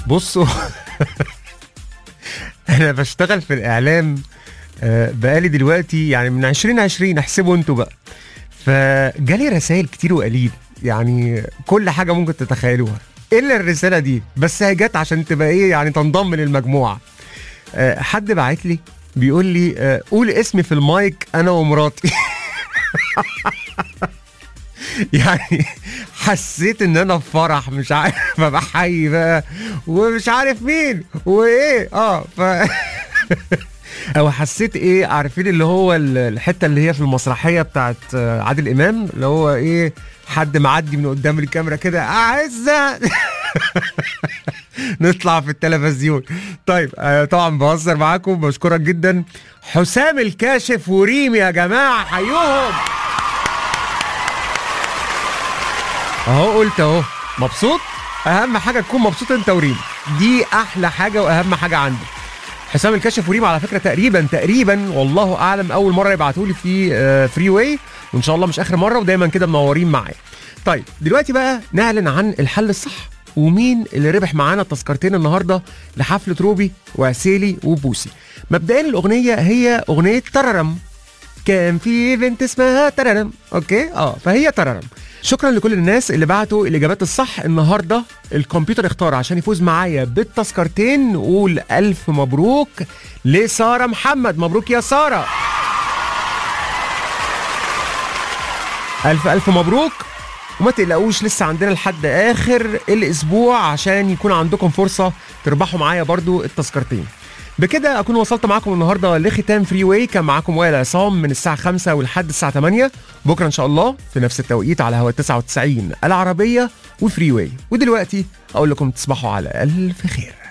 بصوا انا بشتغل في الاعلام آه، بقالي دلوقتي يعني من 2020 احسبوا انتوا بقى فجالي رسائل كتير وقليل يعني كل حاجه ممكن تتخيلوها الا الرساله دي بس هي جت عشان تبقى ايه يعني تنضم للمجموعه آه، حد بعت لي بيقول لي آه، قول اسمي في المايك انا ومراتي يعني حسيت ان انا في فرح مش عارف ابقى حي بقى ومش عارف مين وايه اه ف او حسيت ايه عارفين اللي هو ال- الحته اللي هي في المسرحيه بتاعت آه، عادل امام اللي هو ايه حد معدي من قدام الكاميرا كده اعزه نطلع في التلفزيون طيب آه، طبعا بهزر معاكم بشكرك جدا حسام الكاشف وريم يا جماعه حيوهم اهو قلت اهو مبسوط اهم حاجه تكون مبسوط انت وريم دي احلى حاجه واهم حاجه عندي حسام الكشف وريم على فكره تقريبا تقريبا والله اعلم اول مره يبعتوا لي في آه، فري واي وان شاء الله مش اخر مره ودايما كده منورين معايا طيب دلوقتي بقى نعلن عن الحل الصح ومين اللي ربح معانا التذكرتين النهارده لحفله روبي وعسيلي وبوسي مبدئيا الاغنيه هي اغنيه تررم كان في ايفنت اسمها تررم اوكي اه فهي تررم شكرا لكل الناس اللي بعتوا الاجابات الصح النهارده الكمبيوتر اختار عشان يفوز معايا بالتذكرتين نقول الف مبروك لساره محمد مبروك يا ساره الف الف مبروك وما تقلقوش لسه عندنا لحد اخر الاسبوع عشان يكون عندكم فرصه تربحوا معايا برضو التذكرتين بكده اكون وصلت معاكم النهارده لختام فري واي كان معاكم وائل عصام من الساعه 5 ولحد الساعه 8 بكره ان شاء الله في نفس التوقيت على هوا 99 العربيه وفري واي ودلوقتي اقول لكم تصبحوا على الف خير